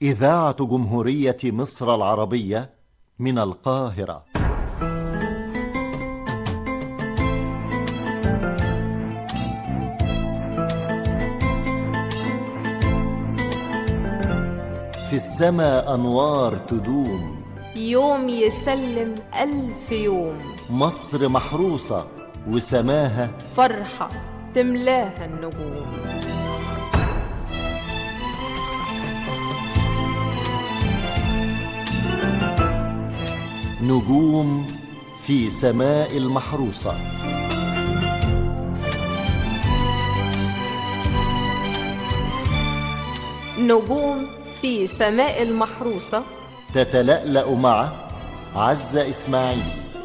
إذاعة جمهورية مصر العربية من القاهرة في السماء أنوار تدوم يوم يسلم ألف يوم مصر محروسة وسماها فرحة تملاها النجوم نجوم في سماء المحروسة نجوم في سماء المحروسة تتلألأ مع عزة إسماعيل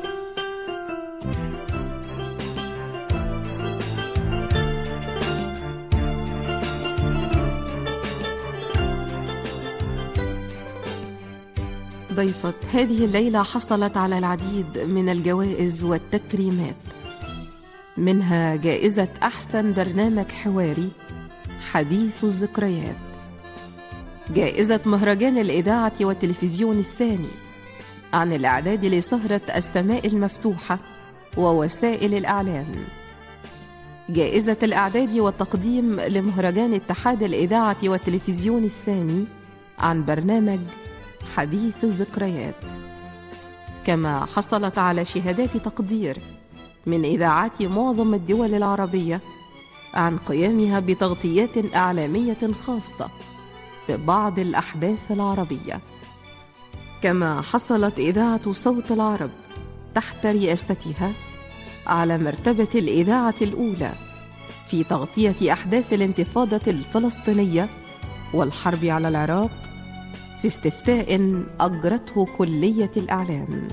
ضيفة هذه الليلة حصلت على العديد من الجوائز والتكريمات منها جائزة أحسن برنامج حواري حديث الذكريات جائزة مهرجان الإذاعة والتلفزيون الثاني عن الإعداد لسهرة السماء المفتوحة ووسائل الإعلام جائزة الإعداد والتقديم لمهرجان اتحاد الإذاعة والتلفزيون الثاني عن برنامج حديث الذكريات كما حصلت على شهادات تقدير من إذاعات معظم الدول العربية عن قيامها بتغطيات إعلامية خاصة ببعض الأحداث العربية كما حصلت إذاعة صوت العرب تحت رئاستها على مرتبة الإذاعة الأولى في تغطية أحداث الانتفاضة الفلسطينية والحرب على العراق في استفتاء أجرته كلية الإعلام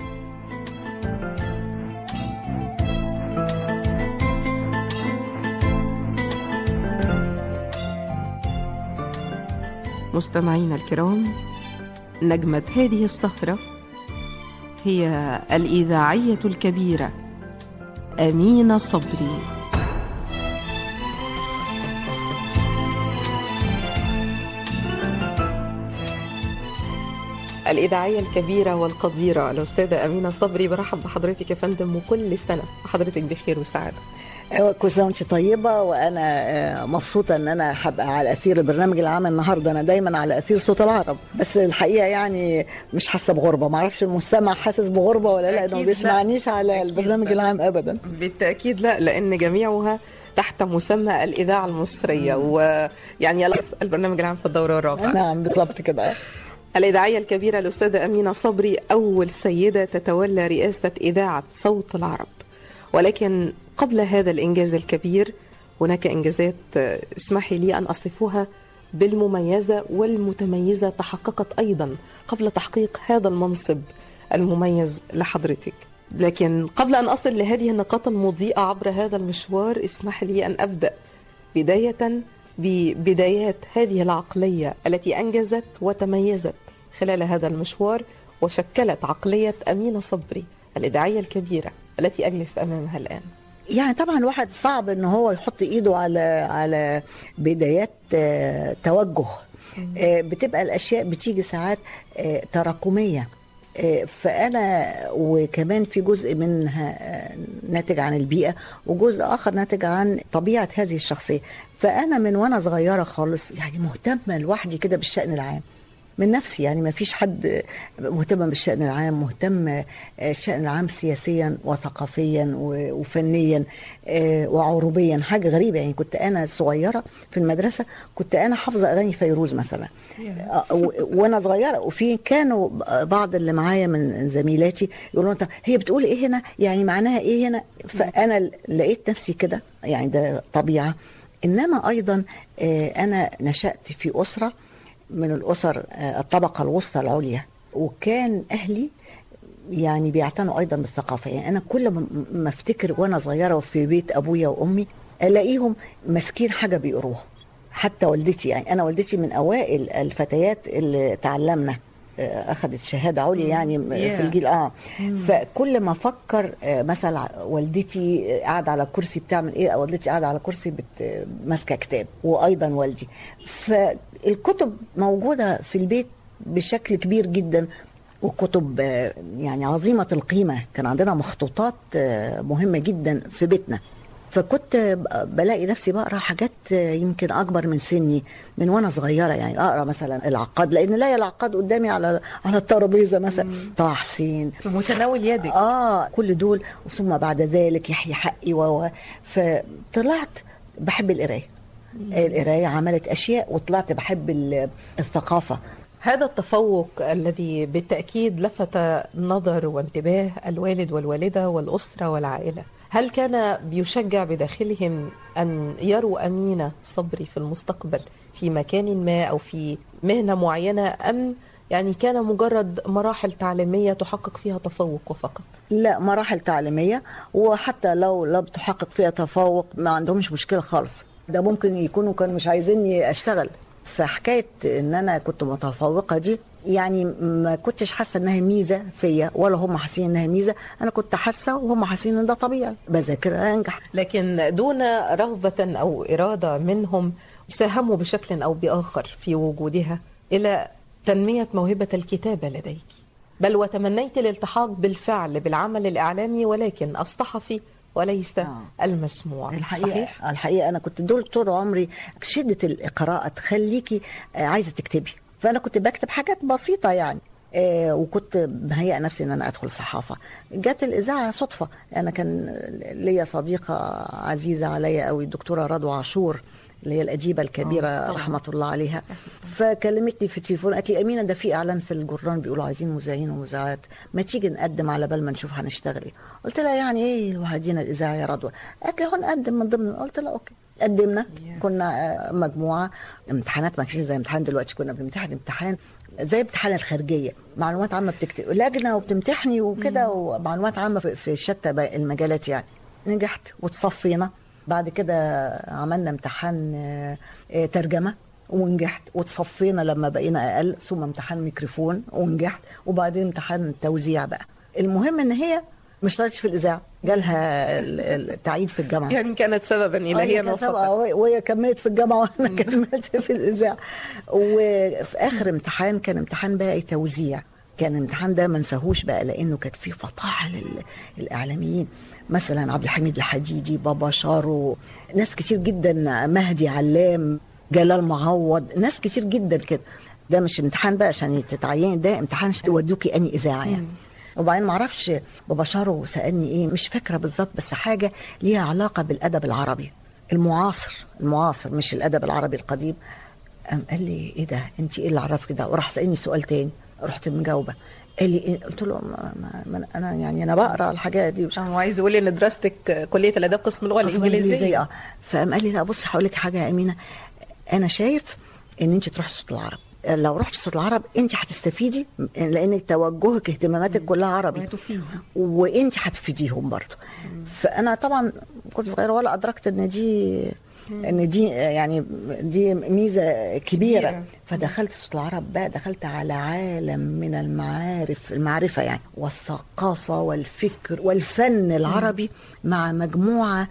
مستمعينا الكرام نجمة هذه السهرة هي الإذاعية الكبيرة أمينة صبري الإذاعية الكبيرة والقديرة الأستاذة أمينة صبري برحب بحضرتك يا فندم وكل سنة وحضرتك بخير وسعادة كل سنه وانت طيبه وانا مبسوطه ان انا هبقى على اثير البرنامج العام النهارده انا دايما على اثير صوت العرب بس الحقيقه يعني مش حاسه بغربه ما اعرفش المستمع حاسس بغربه ولا لا انه ما بيسمعنيش على البرنامج العام ابدا بالتأكيد لا لأن جميعها تحت مسمى الإذاعة المصرية ويعني البرنامج العام في الدورة الرابعة نعم بالظبط كده الإذاعية الكبيرة الأستاذة أمينة صبري أول سيدة تتولى رئاسة إذاعة صوت العرب ولكن قبل هذا الإنجاز الكبير هناك إنجازات اسمحي لي أن أصفها بالمميزة والمتميزة تحققت أيضا قبل تحقيق هذا المنصب المميز لحضرتك لكن قبل أن أصل لهذه النقاط المضيئة عبر هذا المشوار اسمح لي أن أبدأ بداية ببدايات هذه العقلية التي أنجزت وتميزت خلال هذا المشوار وشكلت عقلية أمينة صبري الإذاعية الكبيرة التي أجلس أمامها الآن يعني طبعا الواحد صعب ان هو يحط ايده على على بدايات توجه بتبقى الاشياء بتيجي ساعات تراكميه فانا وكمان في جزء منها ناتج عن البيئه وجزء اخر ناتج عن طبيعه هذه الشخصيه فانا من وانا صغيره خالص يعني مهتمه لوحدي كده بالشان العام من نفسي يعني ما فيش حد مهتم بالشأن العام مهتم الشأن العام سياسيا وثقافيا وفنيا وعروبيا حاجة غريبة يعني كنت أنا صغيرة في المدرسة كنت أنا حافظة أغاني فيروز مثلا وأنا صغيرة وفي كانوا بعض اللي معايا من زميلاتي يقولوا أنت هي بتقول إيه هنا يعني معناها إيه هنا فأنا لقيت نفسي كده يعني ده طبيعة إنما أيضا أنا نشأت في أسرة من الأسر الطبقة الوسطى العليا وكان أهلي يعني بيعتنوا أيضا بالثقافة يعني أنا كل ما افتكر وأنا صغيرة في بيت أبويا وأمي ألاقيهم ماسكين حاجة بيقروها حتى والدتي يعني أنا والدتي من أوائل الفتيات اللي تعلمنا آه، اخذت شهاده عليا يعني م- ياه. في الجيل اه مم. فكل ما افكر آه، مثلا ع- والدتي قاعده على كرسي بتعمل ايه أو والدتي قاعده على كرسي بت- ماسكه كتاب وايضا والدي فالكتب موجوده في البيت بشكل كبير جدا وكتب آه، يعني عظيمه القيمه كان عندنا مخطوطات آه، مهمه جدا في بيتنا فكنت ب- بلاقي نفسي بقرا حاجات آه، يمكن اكبر من سني من وانا صغيره يعني اقرا مثلا العقاد لان لا العقاد قدامي على على الترابيزه مثلا مم. طه حسين في متناول يدك اه كل دول ثم بعد ذلك يحيى حقي و و- فطلعت بحب القرايه القرايه عملت اشياء وطلعت بحب ال- الثقافه هذا التفوق الذي بالتأكيد لفت نظر وانتباه الوالد والوالدة والأسرة والعائلة هل كان بيشجع بداخلهم أن يروا أمينة صبري في المستقبل في مكان ما أو في مهنة معينة أم يعني كان مجرد مراحل تعليمية تحقق فيها تفوق وفقط لا مراحل تعليميه وحتى لو لم تحقق فيها تفوق ما عندهمش مشكله خالص ده ممكن يكونوا كانوا مش عايزيني اشتغل فحكايه ان انا كنت متفوقه دي يعني ما كنتش حاسه انها ميزه فيا ولا هم حاسين انها ميزه انا كنت حاسه وهم حاسين ان ده طبيعي بذاكر انجح لكن دون رغبة أو إرادة منهم ساهموا بشكل أو بآخر في وجودها إلى تنمية موهبة الكتابة لديك بل وتمنيت الالتحاق بالفعل بالعمل الإعلامي ولكن الصحفي وليس آه. المسموع الحقيقه صحيح؟ الحقيقه انا كنت دول طول عمري شده القراءه تخليكي آه، عايزه تكتبي فانا كنت بكتب حاجات بسيطه يعني آه، وكنت مهيئه نفسي ان انا ادخل صحافه جت الاذاعه صدفه انا كان ليا صديقه عزيزه عليا قوي الدكتوره رضوى عاشور اللي هي الاديبه الكبيره آه، طبعاً. رحمه الله عليها فكلمتني في التليفون قالت لي امينه ده في اعلان في الجران بيقولوا عايزين مذيعين ومذيعات ما تيجي نقدم على بال ما نشوف هنشتغل ايه قلت لها يعني ايه وهدينا الاذاعه يا رضوى قالت لي هو نقدم من ضمن قلت لها اوكي قدمنا Yeah. كنا آه، مجموعه امتحانات ما كانش زي امتحان دلوقتي كنا بنمتحن امتحان زي امتحان الخارجيه معلومات عامه بتكتب لجنه وبتمتحني وكده ومعلومات عامه في- في شتى بقى المجالات يعني نجحت وتصفينا بعد كده عملنا امتحان آه، آه، ترجمه ونجحت وتصفينا لما بقينا اقل ثم امتحان ميكروفون ونجحت وبعدين امتحان توزيع بقى المهم ان هي ما اشتغلتش في الاذاعه جالها ال- ال- التعيين في الجامعه يعني كانت سببا إلهيا هي كسبها وفقط وهي- وهي كملت في الجامعه وانا كملت في الاذاعه وفي اخر امتحان كان امتحان بقى إيه توزيع كان الامتحان ده ما نساهوش بقى لانه كان فيه فطاحه لل- الاعلاميين مثلا عبد الحميد الحديدي بابا شارو ناس كتير جدا مهدي علام جلال معوض ناس كتير جدا كده ده مش امتحان بقى عشان تتعيني ده امتحان عشان يودوكي اني اذاعه يعني مم. وبعدين ما اعرفش بابا شارو سالني ايه مش فاكره بالظبط بس حاجه ليها علاقه بالادب العربي المعاصر المعاصر مش الادب العربي القديم قام قال لي ايه ده انت ايه اللي عرفك ده وراح سالني سؤال تاني رحت مجاوبه قال لي إيه؟ قلت له ما ما ما انا يعني انا بقرا الحاجات دي مش هو عايز يقول ان دراستك كليه الاداب قسم اللغه قسم الانجليزيه اه فقام قال لي لا بصي هقول لك حاجه يا امينه انا شايف ان انت تروحي صوت العرب لو رحت صوت العرب انت هتستفيدي لان توجهك اهتماماتك كلها عربي وهتفيد. وانت هتفيديهم برضه فانا طبعا كنت صغيره ولا ادركت ان دي ان دي يعني دي ميزه كبيره كبيرة. فدخلت صوت العرب بقى دخلت على عالم من المعارف المعرفه يعني والثقافه والفكر والفن العربي مع مجموعه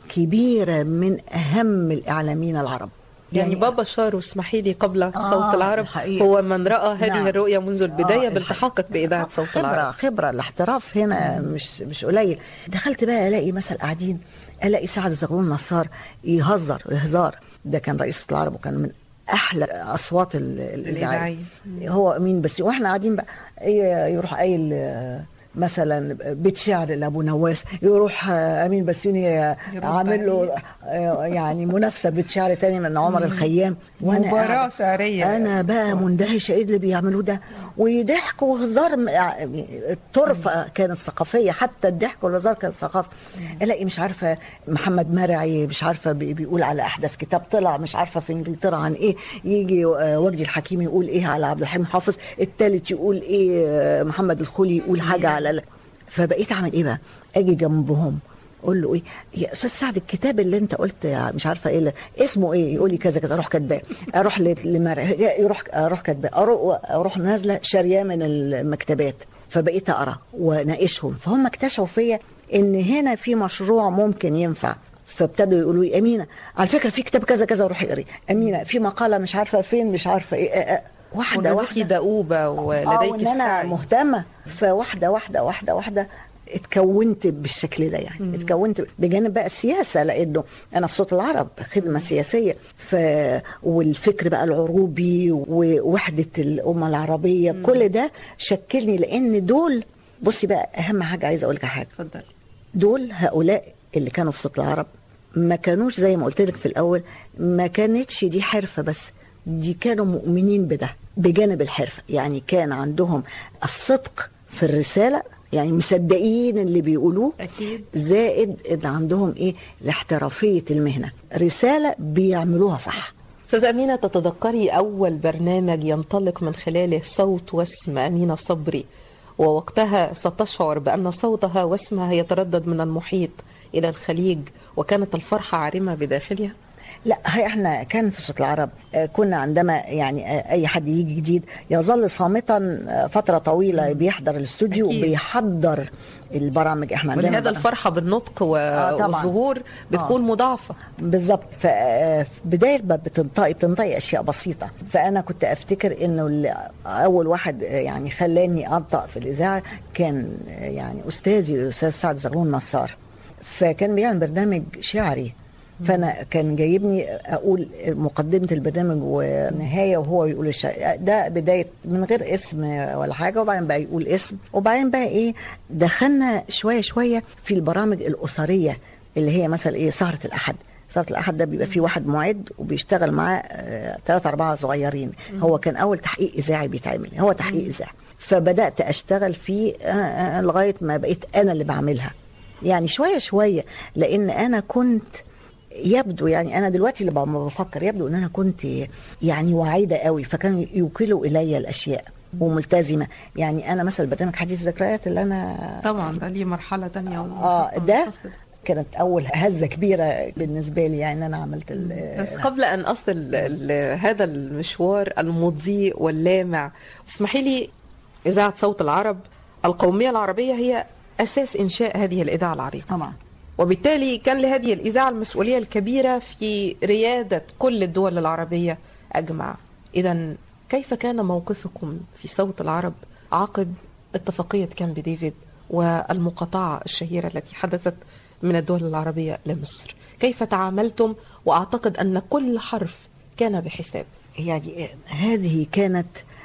كبيره من اهم الاعلاميين العرب يعني بابا شارو اسمحي لي قبل صوت العرب الحقيقة. هو من راى هذه نعم. الرؤيه منذ البدايه آه، بالتحقك باذاعه صوت خبرة العرب خبرة الاحتراف هنا مش مش قليل دخلت بقى الاقي مثلا قاعدين الاقي سعد زغلول نصار يهزر هزار ده كان رئيس صوت العرب وكان من احلى اصوات ال- الاذاعيه الإذاعية. هو امين بس واحنا قاعدين بقى ي- يروح قايل آه، مثلا بيت شعر لابو نواس يروح آه، امين بسيوني آه، يرد عامل له عليه. آه، يعني منافسه بيت شعر تاني من عمر الخيام مباراه قاعدة- شعريه انا بقى مندهشه ايه اللي بيعملوه ده وضحك وهزار م- يعني الطرفه كانت ثقافيه حتى الضحك والهزار كان ثقافه الاقي مش عارفه محمد مرعي مش عارفه بي- بيقول على احدث كتاب طلع مش عارفه في انجلترا عن ايه يجي آه، وجدي الحكيم يقول ايه على عبد الحليم حافظ التالت يقول ايه آه، محمد الخولي يقول حاجه على ال- فبقيت اعمل ايه بقى اجي جنبهم اقول له ايه يا استاذ سعد الكتاب اللي انت قلت مش عارفه ايه اللي- اسمه ايه يقول لي كذا كذا اروح كاتباه اروح ل- لمر يروح اروح كاتباه اروح اروح نازله شارياه من المكتبات فبقيت اقرا واناقشهم فهم اكتشفوا فيا ان هنا في مشروع ممكن ينفع فابتدوا يقولوا لي امينه على فكره في كتاب كذا كذا روحي اقري امينه في مقاله مش عارفه فين مش عارفه ايه آه، آه، واحده ولديكي واحده دؤوبة اه ولديك وان انا السعي مهتمه فواحده واحده واحده واحده اتكونت بالشكل ده يعني مم. اتكونت بجانب بقى السياسه لانه انا في صوت العرب خدمه سياسيه ف والفكر بقى العروبي ووحده الامه العربيه مم. كل ده شكلني لان دول بصي بقى اهم حاجه عايزه اقول لك حاجه اتفضل دول هؤلاء اللي كانوا في صوت العرب ما كانوش زي ما قلت لك في الاول ما كانتش دي حرفه بس دي كانوا مؤمنين بده بجانب الحرفه يعني كان عندهم الصدق في الرساله يعني مصدقين اللي بيقولوه أكيد زائد ان عندهم ايه الاحترافيه المهنه رساله بيعملوها صح أستاذة أمينة تتذكري أول برنامج ينطلق من خلاله صوت واسم أمينة صبري ووقتها ستشعر بأن صوتها واسمها يتردد من المحيط إلى الخليج وكانت الفرحة عارمة بداخلها لا هي احنا كان في صوت العرب آه، كنا عندما يعني آه، اي حد يجي جديد يظل صامتا آه، فتره طويله بيحضر الاستوديو أكيد. وبيحضر البرامج احنا عندنا ولهذا برامج- الفرحة بالنطق و- آه، طبعاً. والظهور بتكون مضاعفة بالظبط ففي بدايه ما بتنطقي بتنطقي اشياء بسيطه فانا كنت افتكر انه اللي اول واحد آه، يعني خلاني انطق في الاذاعه كان آه، يعني استاذي الاستاذ سعد زغلول نصار فكان بيعمل برنامج شعري فانا كان جايبني اقول مقدمه البرنامج ونهايه وهو يقول الشعر ده بدايه من غير اسم ولا حاجه وبعدين بقى يقول اسم وبعدين بقى ايه دخلنا شويه شويه في البرامج الاسريه اللي هي مثلا ايه سهره الاحد سهره الاحد ده بيبقى فيه واحد معد وبيشتغل معاه ثلاثة أربعة صغيرين هو كان أول تحقيق إذاعي بيتعمل هو تحقيق إذاعي فبدأت أشتغل فيه آه، آه، لغاية ما بقيت أنا اللي بعملها يعني شوية شوية لأن أنا كنت يبدو يعني انا دلوقتي اللي لما بفكر يبدو ان انا كنت يعني وعيده قوي فكانوا يوكلوا الي الاشياء وملتزمه يعني انا مثلا برنامج حديث ذكريات اللي انا طبعا ده ليه مرحلة تانية اه ده كانت اول هزه كبيره بالنسبه لي يعني ان انا عملت ال- بس قبل أن أصل لهذا المشوار المضيء واللامع اسمحي لي إذاعة صوت العرب القومية العربية هي أساس إنشاء هذه الإذاعة العريقة طبعا وبالتالي كان لهذه الإذاعة المسؤولية الكبيرة في ريادة كل الدول العربية أجمع إذا كيف كان موقفكم في صوت العرب عقب اتفاقية كامب ديفيد والمقاطعة الشهيرة التي حدثت من الدول العربية لمصر كيف تعاملتم وأعتقد أن كل حرف كان بحساب يعني هذه كانت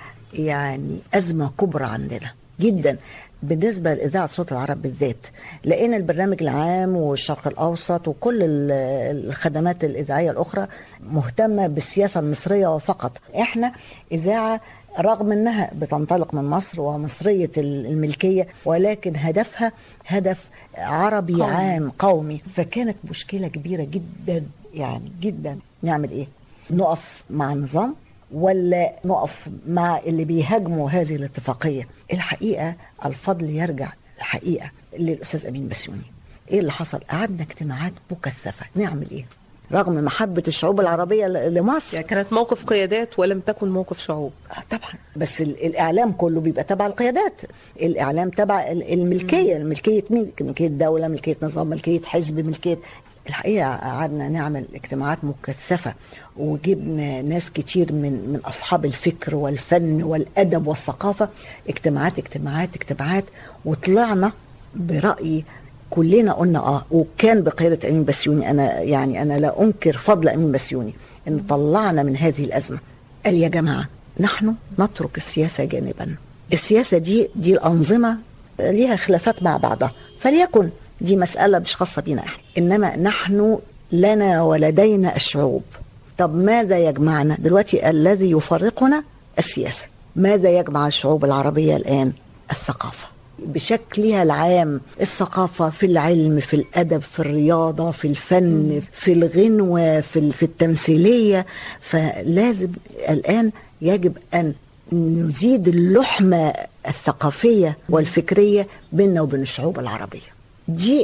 يعني أزمة كبرى عندنا جدا بالنسبة لإذاعة صوت العرب بالذات لأن البرنامج العام والشرق الأوسط وكل ال- الخدمات الإذاعية الأخرى مهتمة بالسياسة المصرية فقط إحنا إذاعة رغم أنها بتنطلق من مصر ومصرية ال- الملكية ولكن هدفها هدف عربي قومي. قومي. عام قومي فكانت مشكلة كبيرة جدا يعني جدا نعمل إيه نقف مع النظام ولا نقف مع اللي بيهاجموا هذه الاتفاقية الحقيقة الفضل يرجع الحقيقة للأستاذ أمين بسيوني إيه اللي حصل قعدنا اجتماعات مكثفة نعمل إيه رغم محبة الشعوب العربية ل- لمصر يعني كانت موقف قيادات ولم تكن موقف شعوب آه طبعا بس ال- الاعلام كله بيبقى تبع القيادات الاعلام تبع ال- الملكيه الملكيه مين ملكيه دوله ملكيه نظام ملكيه حزب ملكيه الحقيقه قعدنا نعمل اجتماعات مكثفه وجبنا ناس كتير من من اصحاب الفكر والفن والادب والثقافه اجتماعات اجتماعات اجتماعات وطلعنا براي كلنا قلنا اه وكان بقياده امين بسيوني انا يعني انا لا انكر فضل امين بسيوني ان طلعنا من هذه الازمه قال يا جماعه نحن نترك السياسه جانبا السياسه دي دي الانظمه ليها خلافات مع بعضها فليكن دي مساله مش خاصه بينا احنا انما نحن لنا ولدينا الشعوب طب ماذا يجمعنا دلوقتي الذي يفرقنا السياسه ماذا يجمع الشعوب العربيه الان الثقافه بشكلها العام الثقافة في العلم في الأدب في الرياضة في الفن في الغنوة في, ال- في التمثيلية فلازم الآن يجب أن نزيد اللحمة الثقافية والفكرية بيننا وبين الشعوب العربية دي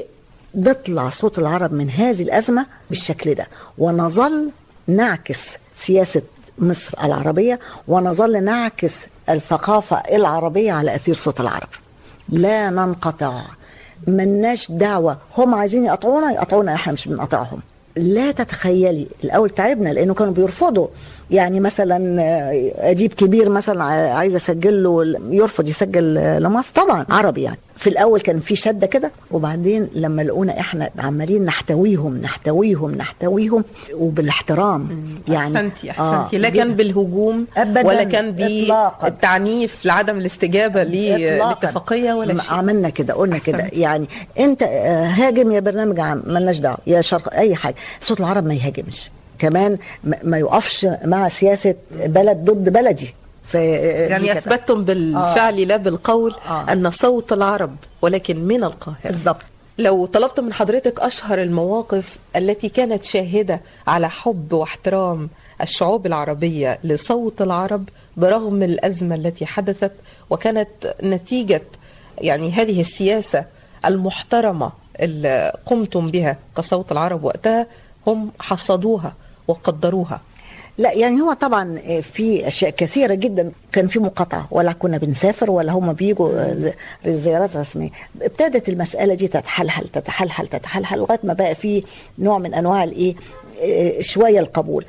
نطلع صوت العرب من هذه الأزمة بالشكل ده ونظل نعكس سياسة مصر العربية ونظل نعكس الثقافة العربية على أثير صوت العرب لا ننقطع ملناش دعوة هم عايزين يقطعونا يقطعونا احنا مش بنقطعهم لا تتخيلي الاول تعبنا لانه كانوا بيرفضوا يعني مثلا آه، اديب كبير مثلا ع- عايز اسجل له يرفض يسجل آه، لمصر طبعا عربي يعني في الاول كان في شده كده وبعدين لما لقونا احنا عمالين نحتويهم نحتويهم نحتويهم وبالاحترام يعني احسنتي احسنتي آه، لا كان جدا. بالهجوم أبداً، ولا كان إطلاقاً. بالتعنيف لعدم الاستجابه إطلاقاً. للاتفاقيه ولا ما شيء عملنا كده قلنا كده أحسنت. يعني انت آه، هاجم يا برنامج عام ملناش دعوه يا شرق اي حاجه صوت العرب ما يهاجمش كمان ما ما يقفش مع سياسه بلد ضد بلدي ف يعني اثبتتم بالفعل لا بالقول آه. ان صوت العرب ولكن من القاهره بالظبط لو طلبت من حضرتك أشهر المواقف التي كانت شاهدة على حب واحترام الشعوب العربية لصوت العرب برغم الأزمة التي حدثت وكانت نتيجة يعني هذه السياسة المحترمة اللي قمتم بها كصوت العرب وقتها هم حصدوها وقدروها لا يعني هو طبعا في اشياء كثيره جدا كان في مقاطعه ولا كنا بنسافر ولا هم بيجوا ز- زيارات رسميه ابتدت المساله دي تتحلحل تتحلحل تتحلحل لغايه ما بقى في نوع من انواع الايه إيه، شويه القبول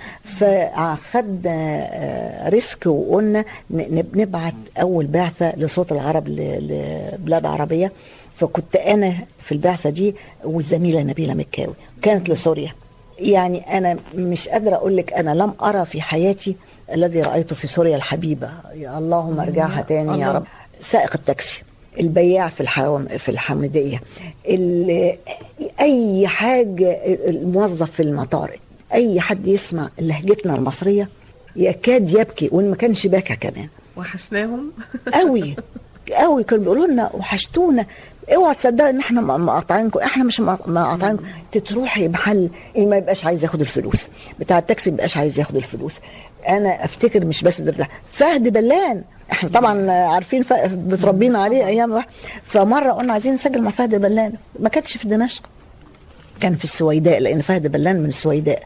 فاخدنا آه، ريسك وقلنا ن- نب- نبعت اول بعثه لصوت العرب ل- لبلاد عربيه فكنت انا في البعثه دي والزميله نبيله مكاوي كانت لسوريا يعني انا مش قادره اقول لك انا لم ارى في حياتي الذي رايته في سوريا الحبيبه يا اللهم ارجعها تاني يا الله. رب سائق التاكسي البياع في الحوام في الحمديه ال- اي حاجه الموظف في المطار اي حد يسمع لهجتنا المصريه يكاد يبكي وان ما كانش باكى كمان وحشناهم قوي قوي كانوا بيقولوا لنا وحشتونا اوعى تصدقوا ان احنا م- مقاطعينكم احنا مش مق- مقاطعينكم تروحي محل إيه ما يبقاش عايز ياخد الفلوس بتاع التاكسي ما يبقاش عايز ياخد الفلوس انا افتكر مش بس ده فهد بلان احنا طبعا عارفين ف- بتربينا عليه ايام واحد. فمره قلنا عايزين نسجل مع فهد بلان ما كانش في دمشق كان في السويداء لان فهد بلان من السويداء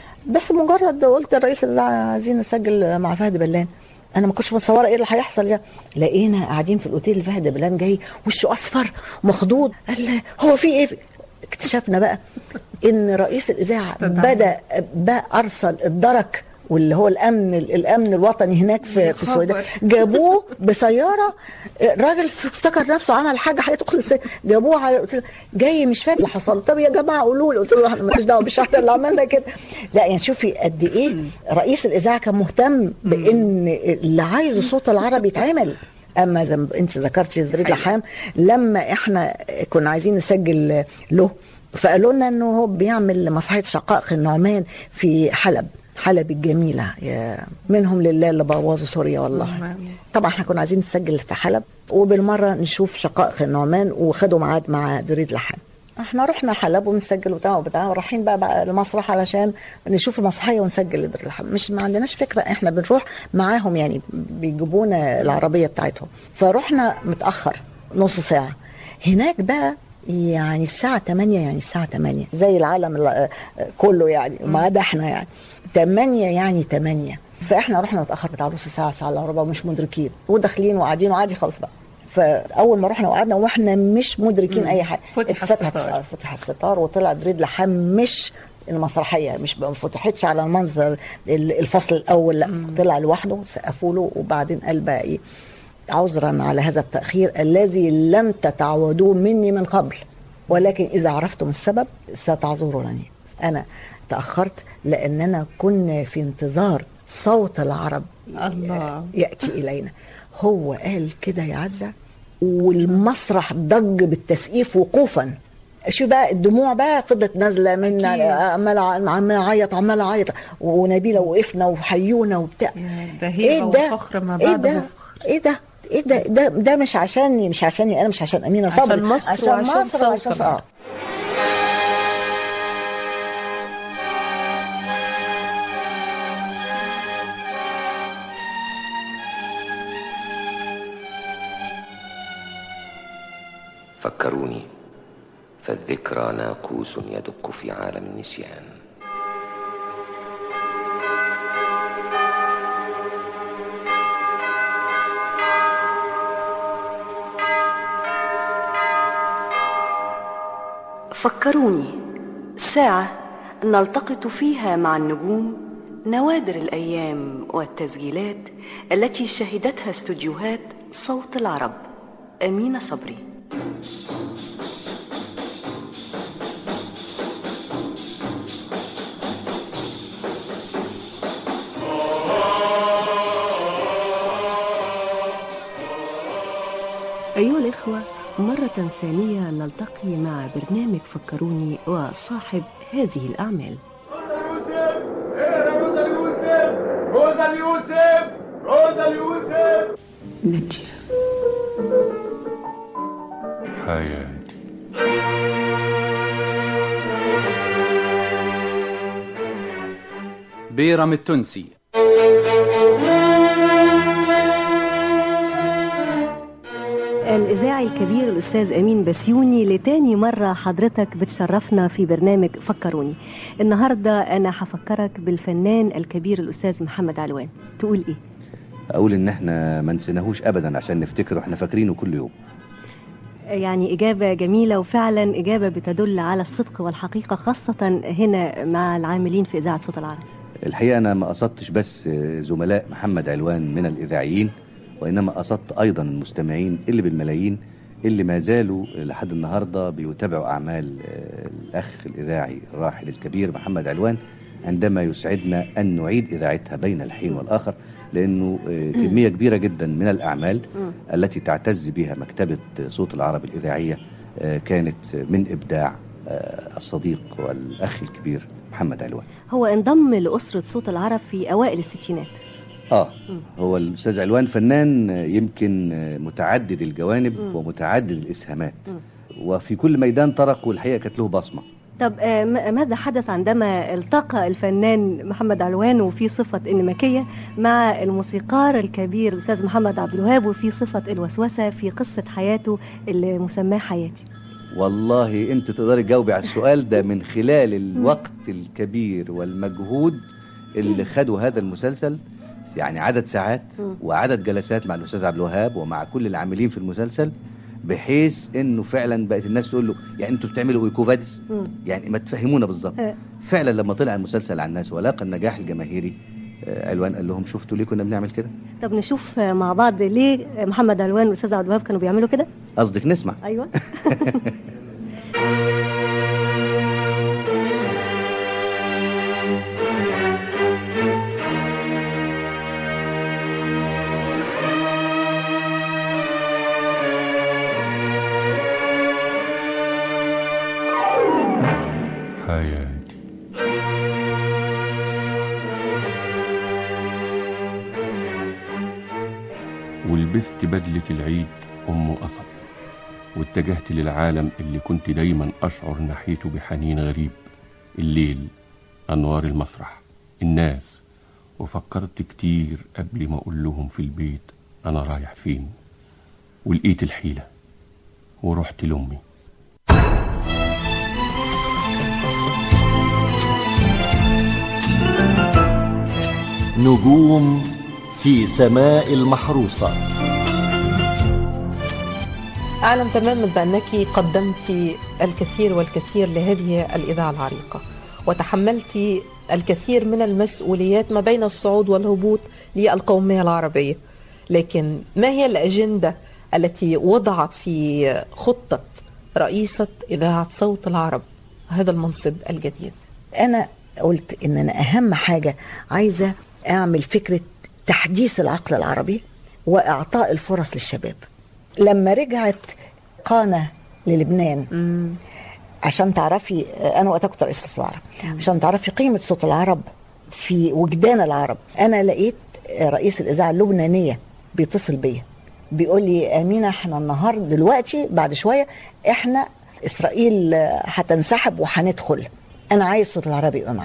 بس مجرد قلت الرئيس اللي عايزين نسجل مع فهد بلان انا ما كنتش متصوره ايه اللي هيحصل يعني لقينا قاعدين في الاوتيل اللي فهد بلان جاي وشه اصفر مخضوض قال لي هو في ايه اكتشفنا بقى ان رئيس الاذاعه استدعى. بدا بقى ارسل الدرك واللي هو الامن الامن الوطني هناك في في السويداء جابوه بسياره الراجل افتكر نفسه عمل حاجه هيدخل الس- جابوه على قلت جاي مش فاكر اللي حصل طب يا جماعه قولوا لي قلت له احنا مالناش دعوه مش احنا اللي عملنا كده لا يعني شوفي قد ايه رئيس الاذاعه كان مهتم بان اللي عايزه صوت العربي يتعمل اما زي ما انت ذكرتي زريد لحام لما احنا كنا عايزين نسجل له فقالوا لنا انه هو بيعمل مسرحيه شقائق النعمان في حلب حلب الجميله يا منهم لله اللي بوظوا سوريا والله طبعا احنا كنا عايزين نسجل في حلب وبالمره نشوف شقائق النعمان وخدوا ميعاد مع دريد لحام احنا رحنا حلب ونسجل وبتاع وبتاع ورايحين بقى, بقى المسرح علشان نشوف المسرحيه ونسجل دريد لحام مش ما عندناش فكره احنا بنروح معاهم يعني بيجيبونا العربيه بتاعتهم فرحنا متاخر نص ساعه هناك بقى يعني الساعة 8 يعني الساعة 8 زي العالم ال- كله يعني ما عدا احنا يعني 8 يعني 8 فاحنا رحنا متأخر بتاع نص ساعة ساعة الا ربع مش مدركين وداخلين وقاعدين وعادي خالص بقى فاول ما رحنا وقعدنا واحنا مش مدركين مم. اي حاجه فتح اتفتحت الستار. فتح الستار وطلع دريد لحام مش المسرحيه مش ما فتحتش على المنظر ال- الفصل الاول لا مم. طلع لوحده سقفوا له وبعدين قال بقى ايه عذرا على هذا التاخير الذي لم تتعودوه مني من قبل ولكن اذا عرفتم السبب ستعذرونني انا تاخرت لاننا كنا في انتظار صوت العرب الله. ياتي الينا هو قال كده يا عزه والمسرح ضج بالتسقيف وقوفا شو بقى الدموع بقى فضلت نازله منا أكيد. عمال عمال اعيط عمال اعيط ونبيله وقفنا وحيونا وبتاع ده ايه هيبة ده وفخر ما ايه بعده ده فخر. ايه ده ايه ده ده ده مش عشاني مش عشاني انا مش عشان امينه عشان صبري مصر عشان وعشان مصر صوت وعشان العرب. اه فكروني فالذكرى ناقوس يدق في عالم النسيان فكروني ساعة نلتقط فيها مع النجوم نوادر الأيام والتسجيلات التي شهدتها استوديوهات صوت العرب أمينة صبري أيها الإخوة مرة ثانية نلتقي مع برنامج فكروني وصاحب هذه الأعمال روزا اليوسف روزا اليوسف روزا اليوسف نجية حياتي بيرم التونسي الإذاعي الكبير الأستاذ أمين بسيوني لتاني مرة حضرتك بتشرفنا في برنامج فكروني النهاردة أنا هفكرك بالفنان الكبير الأستاذ محمد علوان تقول إيه؟ اقول ان احنا ما نسيناهوش ابدا عشان نفتكره احنا فاكرينه كل يوم يعني إجابة جميلة وفعلا إجابة بتدل على الصدق والحقيقة خاصة هنا مع العاملين في إذاعة صوت العرب الحقيقه انا ما قصدتش بس زملاء محمد علوان من الاذاعيين وانما قصدت ايضا المستمعين اللي بالملايين اللي ما زالوا لحد النهارده بيتابعوا اعمال آه، الاخ الاذاعي الراحل الكبير محمد علوان عندما يسعدنا ان نعيد اذاعتها بين الحين والاخر لانه آه، كميه كبيره جدا من الاعمال التي تعتز بها مكتبه صوت العرب الاذاعيه آه، كانت من ابداع آه، الصديق والاخ الكبير محمد علوان هو انضم لأسرة صوت العرب في أوائل الستينات اه مم. هو الاستاذ علوان فنان آه، يمكن آه، متعدد الجوانب مم. ومتعدد الاسهامات مم. وفي كل ميدان طرق والحقيقه كانت له بصمه طب آه، م- ماذا حدث عندما التقى الفنان محمد علوان وفي صفة النمكية مع الموسيقار الكبير الأستاذ محمد عبد الوهاب وفي صفة الوسوسة في قصة حياته اللي مسماه حياتي والله انت تقدري تجاوبي على السؤال ده من خلال الوقت الكبير والمجهود اللي خده هذا المسلسل يعني عدد ساعات مم. وعدد جلسات مع الاستاذ عبد الوهاب ومع كل العاملين في المسلسل بحيث انه فعلا بقت الناس تقول له يعني انتوا بتعملوا ايكوفادس مم. يعني ما تفهمونا بالظبط آه. فعلا لما طلع المسلسل على الناس ولاقى النجاح الجماهيري آه، علوان قال لهم شفتوا ليه كنا بنعمل كده طب نشوف آه، مع بعض ليه محمد علوان والأستاذ عبد الوهاب كانوا بيعملوا كده قصدك نسمع أيوة حياتي ولبست بدلة العيد أم قصب واتجهت للعالم اللي كنت دايما أشعر ناحيته بحنين غريب الليل أنوار المسرح الناس وفكرت كتير قبل ما أقول لهم في البيت أنا رايح فين ولقيت الحيلة ورحت لأمي نجوم في سماء المحروسة أعلم تماما بأنك قدمت الكثير والكثير لهذه الإذاعة العريقة وتحملت الكثير من المسؤوليات ما بين الصعود والهبوط للقومية العربية لكن ما هي الأجندة التي وضعت في خطة رئيسة إذاعة صوت العرب هذا المنصب الجديد انا قلت ان انا اهم حاجه عايزه اعمل فكره تحديث العقل العربي واعطاء الفرص للشباب لما رجعت قانا للبنان مم. عشان تعرفي انا وقتها كنت رئيسة صوت العرب عشان تعرفي قيمه صوت العرب في وجدان العرب انا لقيت رئيس الاذاعه اللبنانيه بيتصل بيا بيقول لي امينه احنا النهارده دلوقتي بعد شويه احنا اسرائيل هتنسحب وهندخل انا عايز صوت العرب يبقى معايا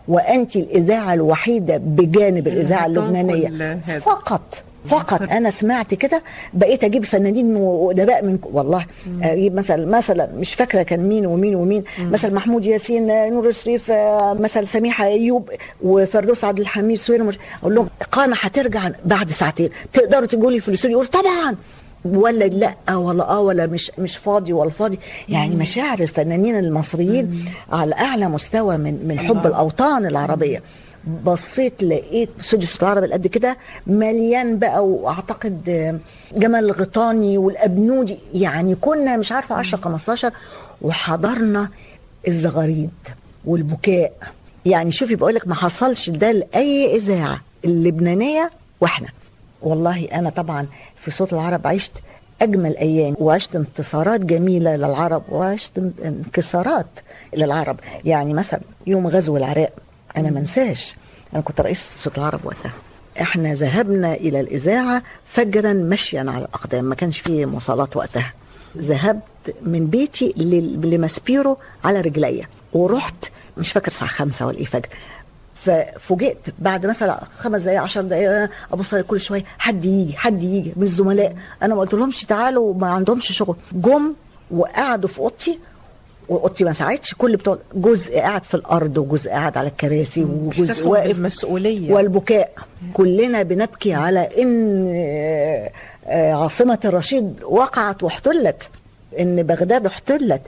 وانت الاذاعه الوحيده بجانب الاذاعه اللي اللبنانيه هتنقل هذا. فقط فقط انا سمعت كده بقيت اجيب فنانين وادباء من والله اجيب مثلا مثلا مش فاكره كان مين ومين ومين مثلا محمود ياسين آه، نور الشريف آه، مثلا سميحه ايوب وفردوس عبد الحميد سوير مش- اقول لهم قامه هترجع بعد ساعتين تقدروا تجوا لي في الاستوديو يقول طبعا ولا لا ولا اه ولا مش مش فاضي ولا فاضي يعني مشاعر الفنانين المصريين على اعلى مستوى من من حب الاوطان العربيه بصيت لقيت استوديو صوت العرب قد كده مليان بقى واعتقد آه، جمال الغيطاني والابنودي يعني كنا مش عارفه 10 15 وحضرنا الزغاريد والبكاء يعني شوفي بقول لك ما حصلش ده لاي اذاعه اللبنانيه واحنا والله انا طبعا في صوت العرب عشت اجمل ايام وعشت انتصارات جميله للعرب وعشت ان- انكسارات للعرب يعني مثلا يوم غزو العراق انا ما انساش انا كنت رئيس صوت العرب وقتها احنا ذهبنا الى الاذاعه فجرا مشيا على الاقدام ما كانش فيه مواصلات وقتها ذهبت من بيتي لل- لماسبيرو على رجليا ورحت مش فاكر الساعه خمسة ولا ايه فجر ففوجئت بعد مثلا خمس دقائق عشر دقائق ابص على كل شويه حد يجي حد يجي من الزملاء انا ما قلت لهمش تعالوا ما عندهمش شغل جم وقعدوا في اوضتي واوضتي ما ساعدش كل بتوع جزء قاعد في الارض وجزء قاعد على الكراسي وجزء إحساسهم واقف بالمسؤولية والبكاء كلنا بنبكي على ان آه، آه، عاصمة الرشيد وقعت واحتلت ان بغداد احتلت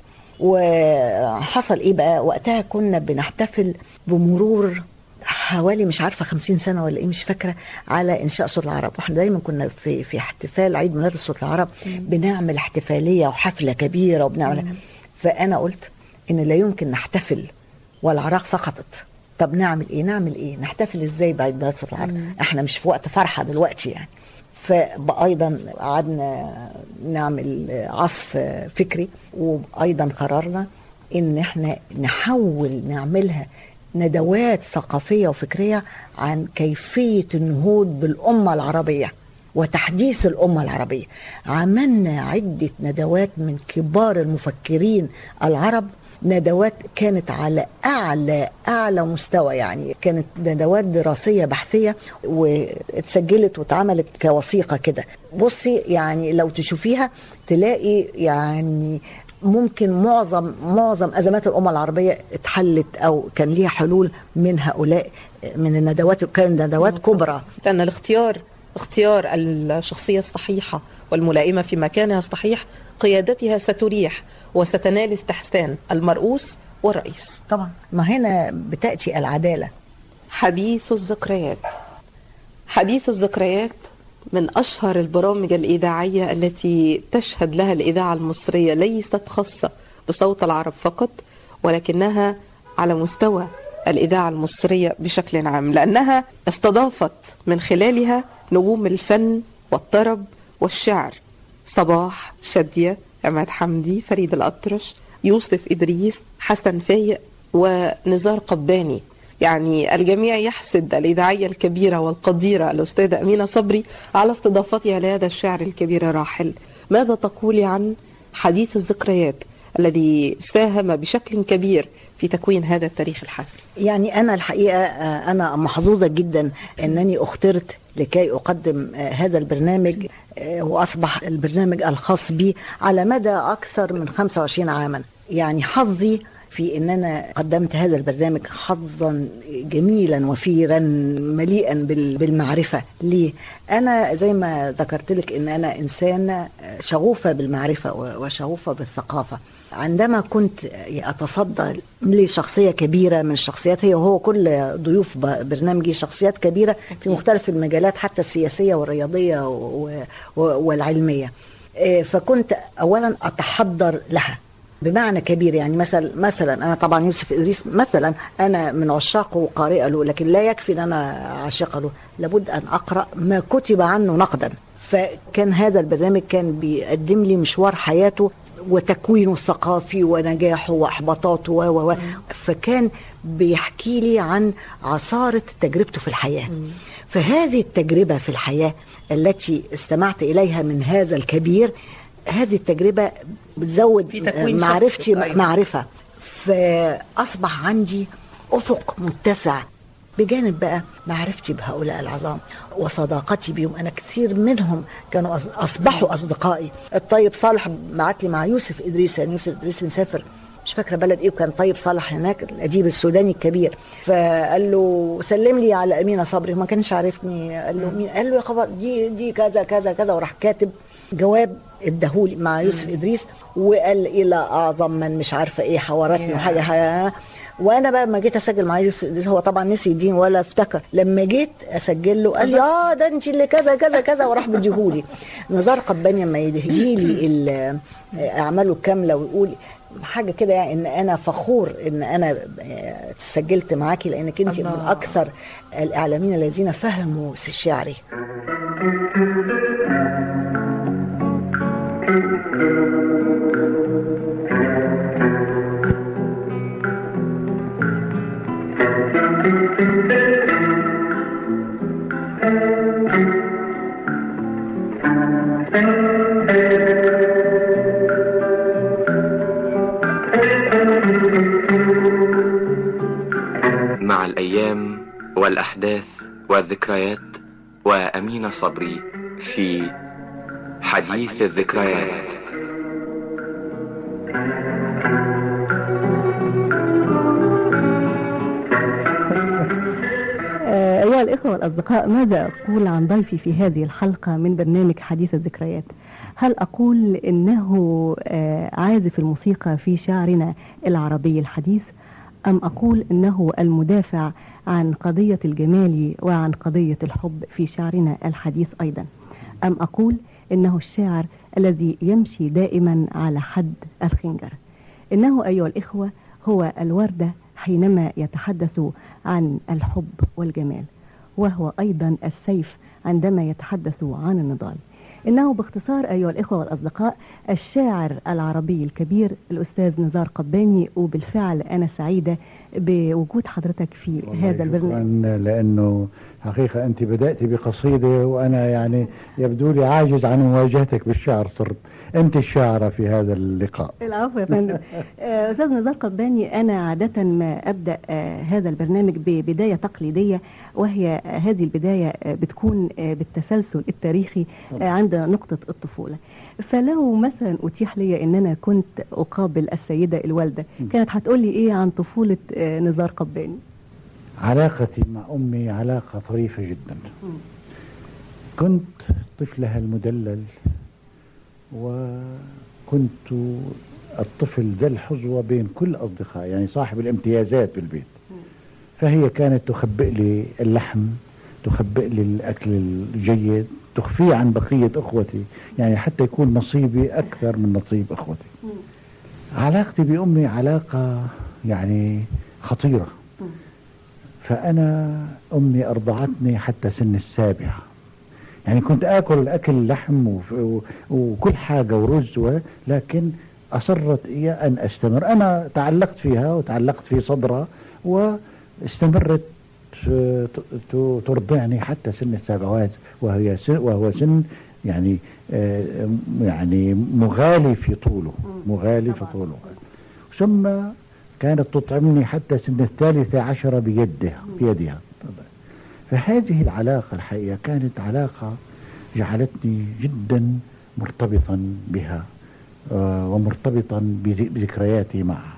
وحصل ايه بقى وقتها كنا بنحتفل بمرور حوالي مش عارفه 50 سنه ولا ايه مش فاكره على انشاء صوت العرب واحنا دايما كنا في في احتفال عيد ميلاد صوت العرب بنعمل احتفاليه وحفله كبيره وبنعمل فانا قلت ان لا يمكن نحتفل والعراق سقطت طب نعمل ايه نعمل ايه نحتفل ازاي بعيد ميلاد صوت العرب احنا مش في وقت فرحه دلوقتي يعني فايضا قعدنا نعمل عصف فكري وايضا قررنا ان احنا نحول نعملها ندوات ثقافيه وفكريه عن كيفيه النهوض بالامه العربيه وتحديث الامه العربيه عملنا عده ندوات من كبار المفكرين العرب ندوات كانت على اعلى اعلى مستوى يعني كانت ندوات دراسيه بحثيه واتسجلت واتعملت كوثيقه كده بصي يعني لو تشوفيها تلاقي يعني ممكن معظم معظم ازمات الامه العربيه اتحلت او كان ليها حلول من هؤلاء من الندوات كان ندوات كبرى لأن الاختيار اختيار الشخصية الصحيحة والملائمة في مكانها الصحيح قيادتها ستريح وستنال استحسان المرؤوس والرئيس طبعا ما هنا بتاتي العداله حديث الذكريات حديث الذكريات من أشهر البرامج الإذاعية التي تشهد لها الإذاعة المصرية ليست خاصة بصوت العرب فقط ولكنها على مستوى الإذاعة المصرية بشكل عام لأنها استضافت من خلالها نجوم الفن والطرب والشعر صباح شادية عماد حمدي فريد الأطرش يوسف إدريس حسن فايق ونزار قباني يعني الجميع يحسد الإذاعية الكبيرة والقديرة الأستاذة أمينة صبري على استضافتها لهذا الشاعر الكبير الراحل ماذا تقولي عن حديث الذكريات الذي ساهم بشكل كبير في تكوين هذا التاريخ الحافل يعني أنا الحقيقة آه، أنا محظوظة جدا أنني اخترت لكي أقدم آه، هذا البرنامج آه، وأصبح البرنامج الخاص بي على مدى أكثر من 25 عاما يعني حظي في ان انا قدمت هذا البرنامج حظا جميلا وفيرا مليئا بال- بالمعرفه ليه انا زي ما ذكرت لك ان انا انسانه شغوفه بالمعرفه و- وشغوفه بالثقافه عندما كنت اتصدى لشخصيه كبيره من الشخصيات هي وهو كل ضيوف ب- برنامجي شخصيات كبيره في مختلف المجالات حتى السياسيه والرياضيه و- و- والعلميه آه، فكنت اولا اتحضر لها بمعنى كبير يعني مثلا مثلا انا طبعا يوسف ادريس مثلا انا من عشاقه وقارئه له لكن لا يكفي ان انا عاشقه له لابد ان اقرا ما كتب عنه نقدا فكان هذا البرنامج كان بيقدم لي مشوار حياته وتكوينه الثقافي ونجاحه واحباطاته و و و فكان بيحكي لي عن عصاره تجربته في الحياه فهذه التجربه في الحياه التي استمعت اليها من هذا الكبير هذه التجربه بتزود في تكوين معرفتي شخصك أيضا. معرفه فاصبح عندي افق متسع بجانب بقى معرفتي بهؤلاء العظام وصداقتي بهم انا كثير منهم كانوا أص- اصبحوا اصدقائي الطيب صالح بعت لي مع يوسف ادريس يعني يوسف ادريس مسافر مش فاكره بلد ايه وكان طيب صالح هناك الاديب السوداني الكبير فقال له سلم لي على امينه صبري ما كانش عارفني قال له مين قال له يا خبر دي دي كذا كذا كذا وراح كاتب جواب اداهولي مع يوسف ادريس وقال الى اعظم من مش عارفه ايه حواراتني وحاجه حاجة وانا بقى لما جيت اسجل مع يوسف ادريس هو طبعا نسي يدين ولا افتكر لما جيت اسجل له قال لي اه ده انت اللي كذا كذا كذا وراح مديهولي نزار قباني لما يهدي لي ال- اعماله الكامله ويقول حاجه كده يعني ان انا فخور ان انا آه، سجلت معاكي لانك انت من الله. اكثر الاعلاميين الذين فهموا شعري مع الأيام والأحداث والذكريات وأمين صبري في حديث الذكريات آه، أيها الإخوة والأصدقاء ماذا أقول عن ضيفي في هذه الحلقة من برنامج حديث الذكريات هل أقول إنه آه، عازف الموسيقى في شعرنا العربي الحديث أم أقول إنه المدافع عن قضية الجمال وعن قضية الحب في شعرنا الحديث أيضا أم أقول إنه الشاعر الذي يمشي دائما على حد الخنجر إنه أيها الإخوة هو الوردة حينما يتحدث عن الحب والجمال وهو أيضا السيف عندما يتحدث عن النضال إنه باختصار أيها الإخوة والأصدقاء الشاعر العربي الكبير الأستاذ نزار قباني وبالفعل أنا سعيدة بوجود حضرتك في هذا البرنامج شكرا لانه حقيقه انت بدات بقصيده وانا يعني يبدو لي عاجز عن مواجهتك بالشعر صرت انت الشاعره في هذا اللقاء العفو يا فندم آه، استاذ نزار قباني انا عاده ما ابدا آه، هذا البرنامج ببدايه تقليديه وهي آه، هذه البدايه آه، بتكون آه، بالتسلسل التاريخي آه، عند نقطه الطفوله فلو مثلا اتيح لي ان انا كنت اقابل السيده الوالده كانت هتقول لي ايه عن طفوله آه، نزار قباني علاقتي مع امي علاقه طريفه جدا كنت طفلها المدلل وكنت الطفل ذا الحظوة بين كل أصدقائي يعني صاحب الامتيازات بالبيت فهي كانت تخبئ لي اللحم تخبئ لي الأكل الجيد تخفيه عن بقية أخوتي يعني حتى يكون نصيبي أكثر من نصيب أخوتي علاقتي بأمي علاقة يعني خطيرة فأنا أمي أرضعتني حتى سن السابعة يعني كنت آكل أكل لحم وف- و- وكل حاجة ورز و- لكن أصرت هي أن أستمر أنا تعلقت فيها وتعلقت في صدرها واستمرت ت- ت- ترضعني حتى سن السابعات وهي سن وهو سن يعني آه، يعني مغالي في طوله مغالي في طوله ثم كانت تطعمني حتى سن الثالثة عشرة بيدها بيدها فهذه العلاقة الحقيقة كانت علاقة جعلتني جدا مرتبطا بها آه، ومرتبطا بذ- بذكرياتي معها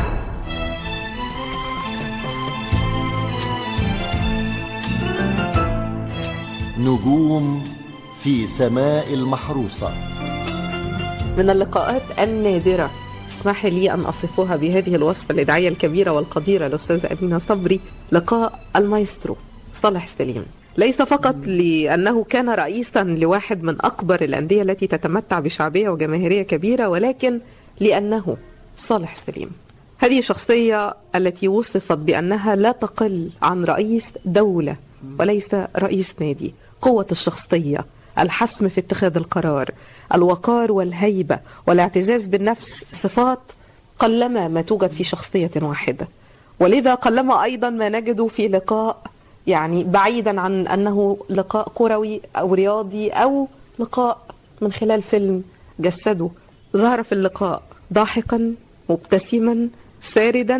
نجوم في سماء المحروسة من اللقاءات النادرة اسمحي لي أن أصفها بهذه الوصفة الإدعية الكبيرة والقديرة الأستاذة أمينة صبري لقاء المايسترو صالح سليم ليس فقط لأنه كان رئيسا لواحد من أكبر الأندية التي تتمتع بشعبية وجماهيرية كبيرة ولكن لأنه صالح سليم هذه الشخصية التي وصفت بأنها لا تقل عن رئيس دولة وليس رئيس نادي قوة الشخصية الحسم في اتخاذ القرار الوقار والهيبة والاعتزاز بالنفس صفات قلما ما توجد في شخصية واحدة ولذا قلما أيضا ما نجد في لقاء يعني بعيدا عن أنه لقاء كروي أو رياضي أو لقاء من خلال فيلم جسده ظهر في اللقاء ضاحكا مبتسما ساردا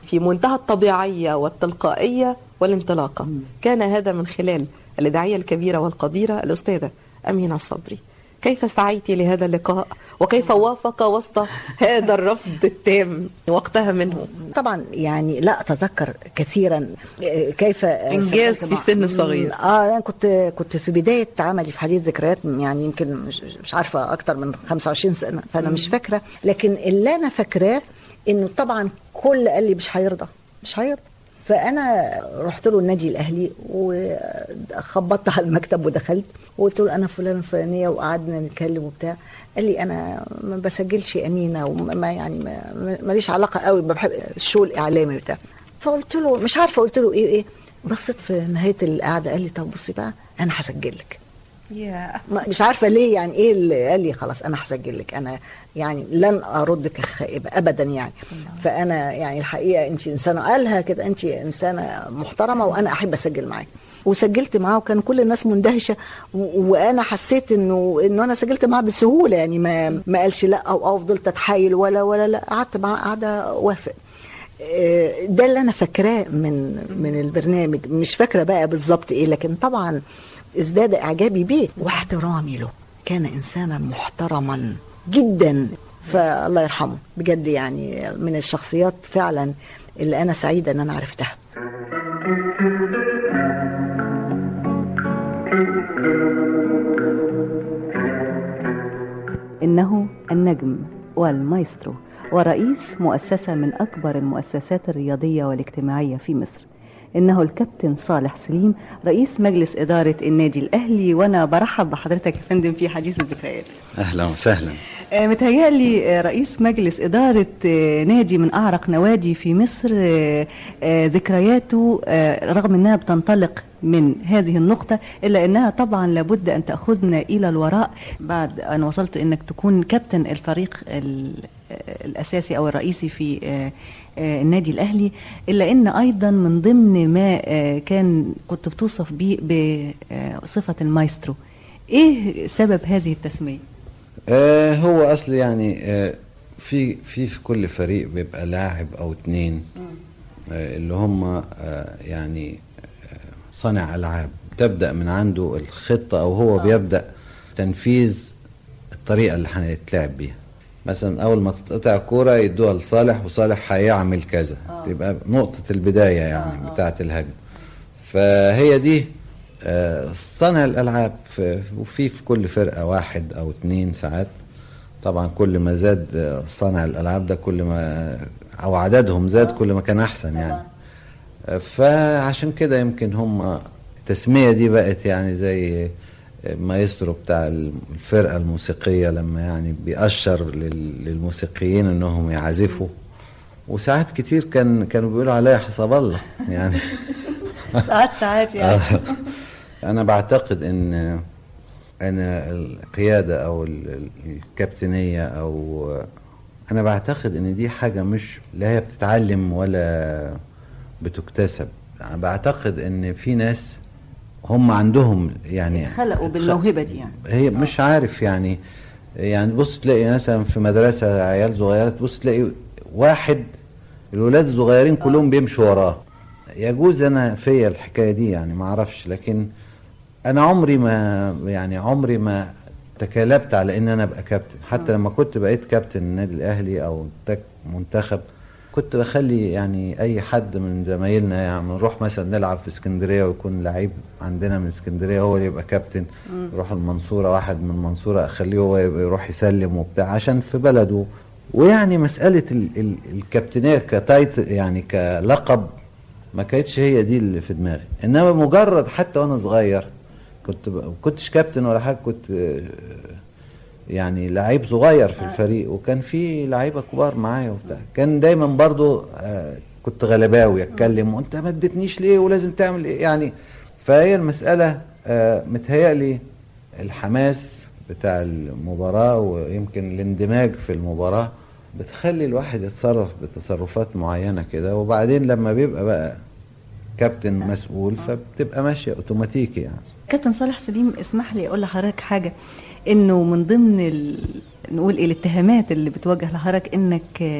في منتهى الطبيعية والتلقائية والانطلاقة كان هذا من خلال الإذاعية الكبيرة والقديرة الأستاذة أمينة صبري كيف سعيت لهذا اللقاء وكيف وافق وسط هذا الرفض التام وقتها منه طبعا يعني لا اتذكر كثيرا آه، كيف إنجاز في سن صغير. اه انا كنت كنت في بدايه عملي في حديث ذكريات يعني يمكن مش, مش عارفه اكتر من 25 سنه فانا مش فاكره لكن اللي انا فاكراه انه طبعا كل قال لي مش هيرضى مش هيرضى فانا رحت له النادي الاهلي وخبطت على المكتب ودخلت وقلت له انا فلان الفلانيه وقعدنا نتكلم وبتاع قال لي انا ما بسجلش امينه وما يعني ما- ماليش علاقه قوي بحب الشو الاعلامي بتاع فقلت له مش عارفه قلت له ايه ايه بصيت في نهايه القعده قال لي طب بصي بقى انا هسجل لك يا ما- مش عارفه ليه يعني ايه اللي قال لي خلاص انا هسجل لك انا يعني لن اردك خائبه ابدا يعني فانا يعني الحقيقه انت انسانه قالها كده انت انسانه محترمه وانا احب اسجل معاك وسجلت معاه وكان كل الناس مندهشه و- وانا حسيت انه انه انا سجلت معاه بسهوله يعني ما ما قالش لا او او فضلت اتحايل ولا ولا لا قعدت معاه قعده وافق آه، ده اللي انا فاكراه من من البرنامج مش فاكره بقى بالظبط ايه لكن طبعا ازداد اعجابي بيه واحترامي له كان انسانا محترما جدا فالله يرحمه بجد يعني من الشخصيات فعلا اللي انا سعيده ان انا عرفتها إنه النجم والمايسترو ورئيس مؤسسة من أكبر المؤسسات الرياضية والاجتماعية في مصر إنه الكابتن صالح سليم رئيس مجلس إدارة النادي الأهلي وأنا برحب بحضرتك يا فندم في حديث الذكريات اهلا وسهلا آه، متهيألي آه، رئيس مجلس إدارة آه، نادي من أعرق نوادي في مصر آه، آه، ذكرياته آه، رغم أنها بتنطلق من هذه النقطة إلا أنها طبعا لابد أن تأخذنا إلى الوراء بعد أن وصلت أنك تكون كابتن الفريق ال- آه، الأساسي أو الرئيسي في آه، آه، النادي الأهلي إلا أن أيضا من ضمن ما آه، كان كنت بتوصف به بصفة المايسترو إيه سبب هذه التسمية؟ آه هو اصل يعني آه في في في كل فريق بيبقى لاعب او اتنين آه اللي هم آه يعني آه صانع العاب تبدا من عنده الخطه او هو بيبدا تنفيذ الطريقه اللي هنتلعب بيها مثلا اول ما تتقطع كوره يدوها لصالح وصالح هيعمل كذا تبقى نقطه البدايه يعني بتاعه الهجمه فهي دي آه، صانع الالعاب في- وفي في كل فرقه واحد او اتنين ساعات طبعا كل ما زاد آه، صانع الالعاب ده كل ما او عددهم زاد كل ما كان احسن يعني آه، فعشان كده يمكن هم التسميه دي بقت يعني زي مايسترو بتاع الفرقه الموسيقيه لما يعني بيأشر لل- للموسيقيين انهم يعزفوا وساعات كتير كان كانوا بيقولوا عليا حسب الله يعني ساعات ساعات يعني آه. انا بعتقد ان ان القياده او ال- ال- الكابتنيه او انا بعتقد ان دي حاجه مش لا هي بتتعلم ولا بتكتسب انا بعتقد ان في ناس هم عندهم يعني خلقوا بالموهبة دي يعني هي مش عارف يعني يعني بص تلاقي مثلا في مدرسة عيال صغيرة تبص تلاقي واحد الولاد الصغيرين كلهم بيمشوا وراه يجوز انا فيا الحكاية دي يعني ما اعرفش لكن انا عمري ما يعني عمري ما تكالبت على ان انا ابقى كابتن حتى لما كنت بقيت كابتن النادي الاهلي او تك- منتخب كنت بخلي يعني اي حد من زمايلنا يعني نروح مثلا نلعب في اسكندريه ويكون لعيب عندنا من اسكندريه هو اللي يبقى كابتن مم. يروح المنصوره واحد من المنصوره اخليه هو يبقى يروح يسلم وبتاع عشان في بلده ويعني مساله ال ال الكابتنيه كتايت يعني كلقب ما كانتش هي دي اللي في دماغي انما مجرد حتى وانا صغير كنت ب... كنتش كابتن ولا حاجه كنت آه، يعني لعيب صغير في الفريق وكان في لعيبه كبار معايا وبتاع كان دايما برضو آه، كنت غلباوي اتكلم وانت ما اديتنيش ليه ولازم تعمل ايه يعني فهي المساله آه، متهيألي الحماس بتاع المباراه ويمكن الاندماج في المباراه بتخلي الواحد يتصرف بتصرفات معينه كده وبعدين لما بيبقى بقى كابتن مسؤول فبتبقى ماشيه اوتوماتيكي يعني كابتن صالح سليم اسمح لي اقول لحضرتك حاجه انه من ضمن ال... نقول ايه الاتهامات اللي بتوجه لحضرتك انك آه،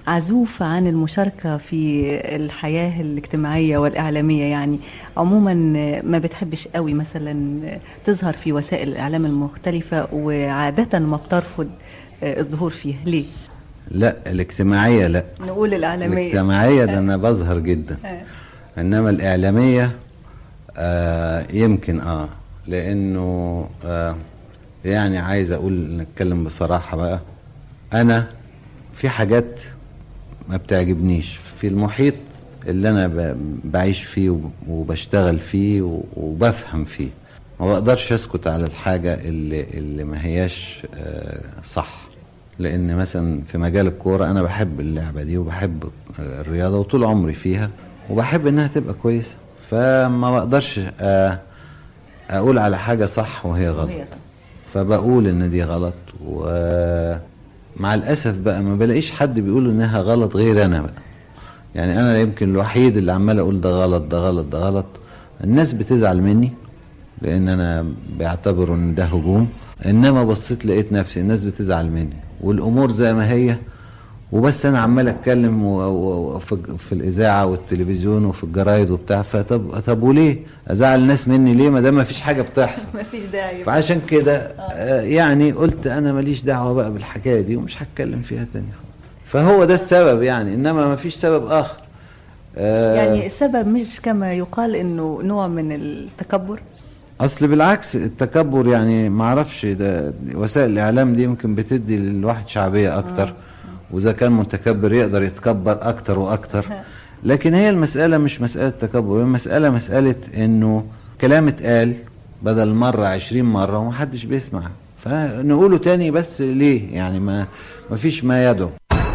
عزوف عن المشاركة في الحياة الاجتماعية والإعلامية يعني عموما ما بتحبش قوي مثلا تظهر في وسائل الإعلام المختلفة وعادة ما بترفض الظهور فيها ليه؟ لا الاجتماعية لا نقول الإعلامية الاجتماعية ده أنا بظهر جدا إنما الإعلامية آه يمكن آه لأنه آه يعني عايز أقول نتكلم بصراحة بقى أنا في حاجات ما بتعجبنيش في المحيط اللي أنا بعيش فيه وبشتغل فيه وبفهم فيه ما بقدرش أسكت على الحاجة اللي, اللي ما هياش آه صح لان مثلا في مجال الكوره انا بحب اللعبه دي وبحب الرياضه وطول عمري فيها وبحب انها تبقى كويسه فما بقدرش اقول على حاجه صح وهي غلط فبقول ان دي غلط ومع الاسف بقى ما بلاقيش حد بيقول انها غلط غير انا بقى يعني انا يمكن الوحيد اللي عمال اقول ده غلط ده غلط ده غلط الناس بتزعل مني لان انا بيعتبروا ان ده هجوم انما بصيت لقيت نفسي الناس بتزعل مني والامور زي ما هي وبس انا عمال اتكلم في الاذاعه والتلفزيون وفي الجرايد وبتاع فطب طب وليه ازعل الناس مني ليه ما دام ما فيش حاجه بتحصل ما فيش داعي فعشان كده آه يعني قلت انا ماليش دعوه بقى بالحكايه دي ومش هتكلم فيها تاني فهو ده السبب يعني انما ما فيش سبب اخر آه يعني السبب مش كما يقال انه نوع من التكبر اصل بالعكس التكبر يعني ما اعرفش ده وسائل الاعلام دي يمكن بتدي للواحد شعبيه اكتر آه. واذا كان متكبر يقدر يتكبر اكتر واكتر لكن هي المساله مش مساله تكبر هي المساله مساله انه كلام اتقال بدل مره عشرين مره ومحدش بيسمع فنقوله تاني بس ليه يعني ما ما فيش ما يدعو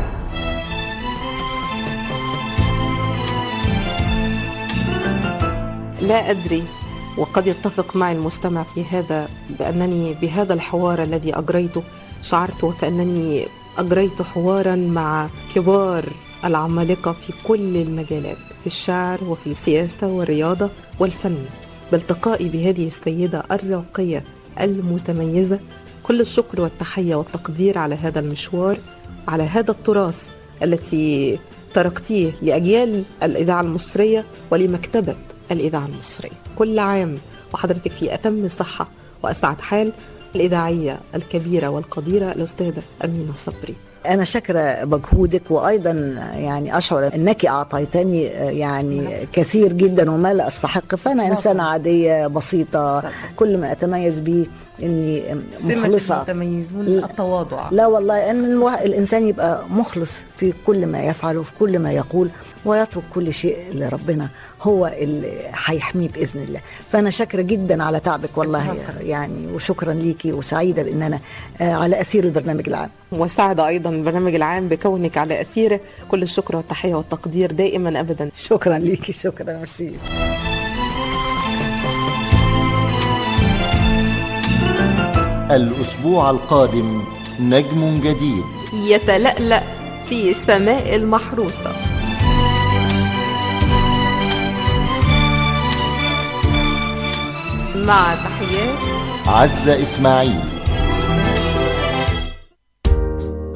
لا ادري وقد يتفق معي المستمع في هذا بأنني بهذا الحوار الذي أجريته شعرت وكأنني أجريت حوارا مع كبار العمالقة في كل المجالات في الشعر وفي السياسة والرياضة والفن بالتقائي بهذه السيدة الراقية المتميزة كل الشكر والتحية والتقدير على هذا المشوار على هذا التراث التي تركتيه لأجيال الإذاعة المصرية ولمكتبة الإذاعة المصرية كل عام وحضرتك في أتم الصحة وأسعد حال الإذاعية الكبيرة والقديرة الأستاذة أمينة صبري أنا شاكرة مجهودك وأيضا يعني أشعر أنك أعطيتني يعني كثير جدا وما لا أستحق فأنا إنسانة عادية بسيطة كل ما أتميز به اني مخلصه المتميزون التواضع لا والله ان الانسان يبقى مخلص في كل ما يفعل وفي كل ما يقول ويترك كل شيء لربنا هو اللي هيحميه باذن الله فانا شاكره جدا على تعبك والله يعني وشكرا ليكي وسعيده بان انا على اثير البرنامج العام وسعد ايضا البرنامج العام بكونك على اثيره كل الشكر والتحيه والتقدير دائما ابدا شكرا ليكي شكرا ميرسي الأسبوع القادم نجم جديد يتلألأ في السماء المحروسة مع تحيات عزة إسماعيل